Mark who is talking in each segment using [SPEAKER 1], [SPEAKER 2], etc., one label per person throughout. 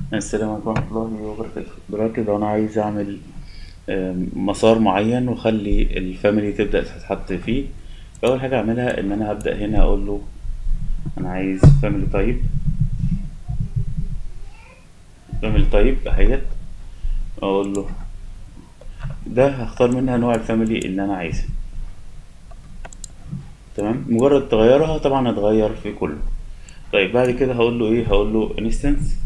[SPEAKER 1] السلام عليكم ورحمة الله وبركاته دلوقتي لو أنا عايز أعمل آم، مسار معين وأخلي الفاميلي تبدأ تتحط فيه فأول حاجة أعملها إن أنا هبدأ هنا أقول له أنا عايز فاميلي تايب فاميلي تايب أهيت أقول له ده هختار منها نوع الفاميلي اللي أنا عايزها تمام مجرد تغيرها طبعا هتغير في كله طيب بعد كده هقول له إيه هقول له انستنس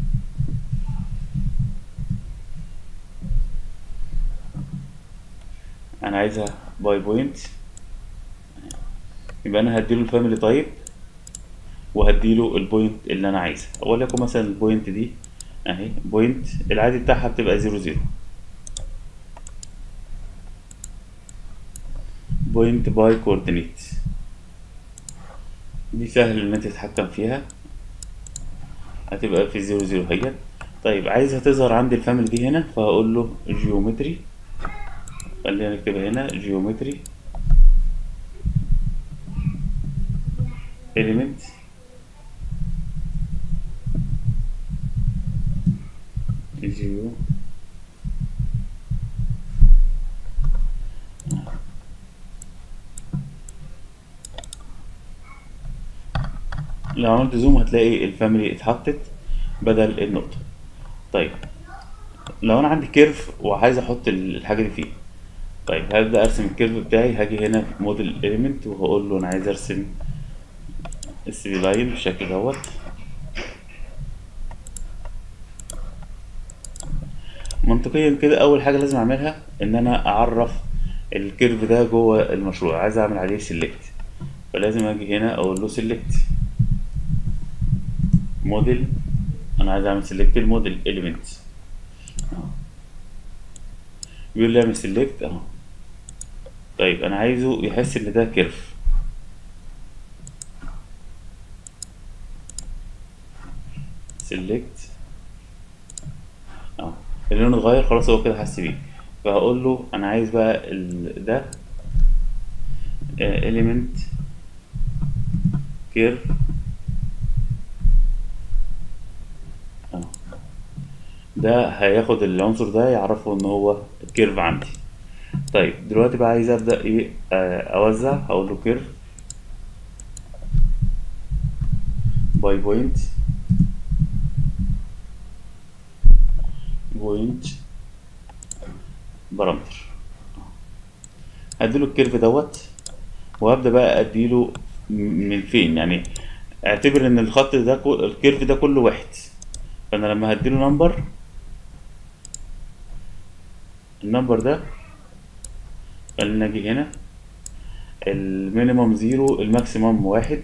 [SPEAKER 1] انا عايزها باي بوينت يبقى انا هديله الفاميلي تايب وهديله البوينت اللي انا عايزها وليكن مثلا البوينت دي اهي بوينت العادي بتاعها بتبقى زيرو زيرو بوينت باي كوردينيت دي سهل ان انت تتحكم فيها هتبقى في زيرو زيرو هي طيب عايزها تظهر عندي الفاميلي دي هنا فهقول له جيومتري خلينا نكتبها هنا جيومتري element جيو لو عملت زوم هتلاقي الفاميلي اتحطت بدل النقطة طيب لو انا عندي كيرف وعايز احط الحاجة دي فيه طيب هبدأ ارسم الكيرف بتاعي هاجي هنا في موديل اليمنت وهقول له انا عايز ارسم السي لاين بالشكل دوت منطقيا كده اول حاجه لازم اعملها ان انا اعرف الكيرف ده جوه المشروع عايز اعمل عليه سيلكت فلازم اجي هنا اقول له سيلكت موديل انا عايز اعمل سيلكت الموديل اليمنت بيقول لي اعمل سيلكت اهو طيب انا عايزه يحس ان ده كيرف سيلكت اه اللون اتغير خلاص هو كده حس بيه فهقول له انا عايز بقى ال... ده element كيرف اه ده هياخد العنصر ده يعرفه ان هو الكيرف عندي طيب دلوقتي بقى عايز ابدا ايه آه، اوزع هقول له كيرف باي بوينت بوينت بارامتر هديله الكيرف دوت وهبدا بقى اديله م- من فين يعني اعتبر ان الخط ده كو- الكيرف ده كله واحد فانا لما هديله نمبر النمبر ده خلينا نجي هنا المينيمم زيرو الماكسيمم واحد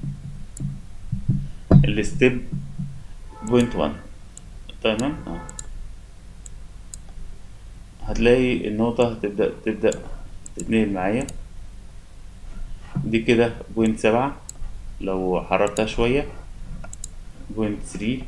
[SPEAKER 1] الستيب بوينت وان تمام اه هتلاقي النقطة هتبدأ تبدأ تتنقل معايا دي كده بوينت سبعة لو حررتها شوية بوينت ثري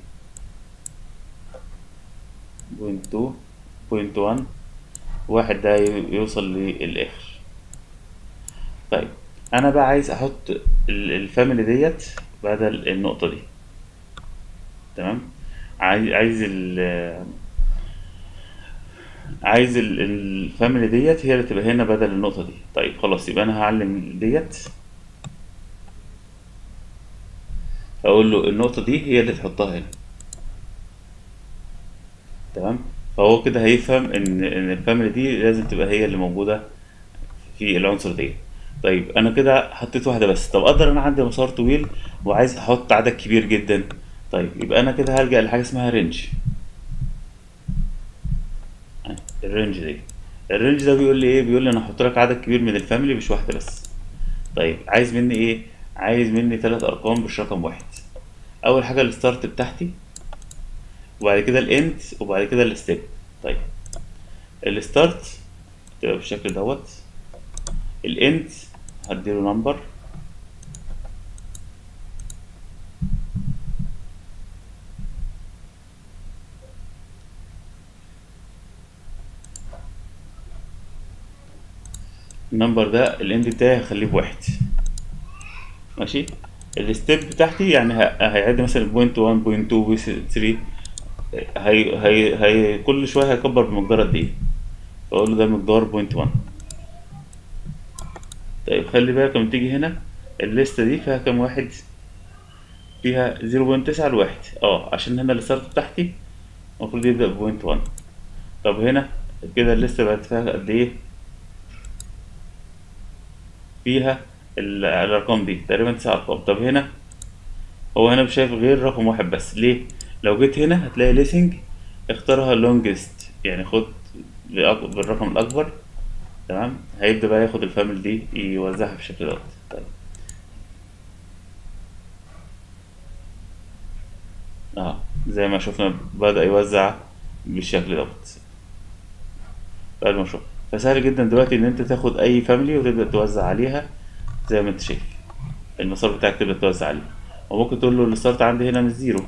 [SPEAKER 1] بوينت تو بوينت وان واحد ده ي- يوصل للآخر طيب أنا بقى عايز أحط ال- الفاميلي ديت بدل النقطة دي تمام عايز عايز ال عايز ال- الفاميلي ديت هي اللي تبقى هنا بدل النقطة دي طيب خلاص يبقى أنا هعلم ديت أقول له النقطة دي هي اللي تحطها هنا تمام فهو كده هيفهم إن إن الفاميلي دي لازم تبقى هي اللي موجودة في العنصر دي طيب أنا كده حطيت واحدة بس طب أقدر أنا عندي مسار طويل وعايز أحط عدد كبير جدا طيب يبقى أنا كده هلجأ لحاجة اسمها رينج الرينج دي الرينج ده بيقول لي ايه بيقول لي انا هحط لك عدد كبير من الفاميلي مش واحده بس طيب عايز مني ايه عايز مني ثلاث ارقام مش رقم واحد اول حاجه الستارت بتاعتي وبعد كده الاند وبعد كده الستيب طيب الستارت تبقى بالشكل دوت الاند هديله نمبر النمبر ده الاند بتاعي هخليه بواحد ماشي الستيب بتاعتي يعني ه- هيعد مثلا بوينت 1 بوينت 2 بوينت 3 هي هي هي كل شويه هيكبر بمقدار قد ايه فاقول له ده مقدار بوينت 1 طيب خلي بالك لما تيجي هنا الليسته دي فيها كام واحد فيها 0.9 لواحد اه عشان هنا الستارت بتاعتي المفروض يبدأ بوينت 1 طب هنا كده الليسته بقت فيها قد ايه فيها ال- الارقام دي تقريبا تسع ارقام طب هنا هو هنا مش شايف غير رقم واحد بس ليه لو جيت هنا هتلاقي ليسنج اختارها لونجست يعني خد بأك- بالرقم الاكبر تمام هيبدأ بقى ياخد الفاميلي دي يوزعها بالشكل دوت طيب اه زي ما شفنا بدأ يوزع بالشكل دوت بعد ما شفنا فسهل جدا دلوقتي ان انت تاخد اي فاميلي وتبدأ توزع عليها زي ما انت شايف المسار بتاعك تبدأ توزع عليه وممكن تقول له الستارت عندي هنا من زيرو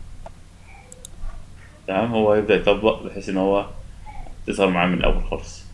[SPEAKER 1] تمام هو يبدأ يطبق بحيث ان هو تظهر معاه من الاول خالص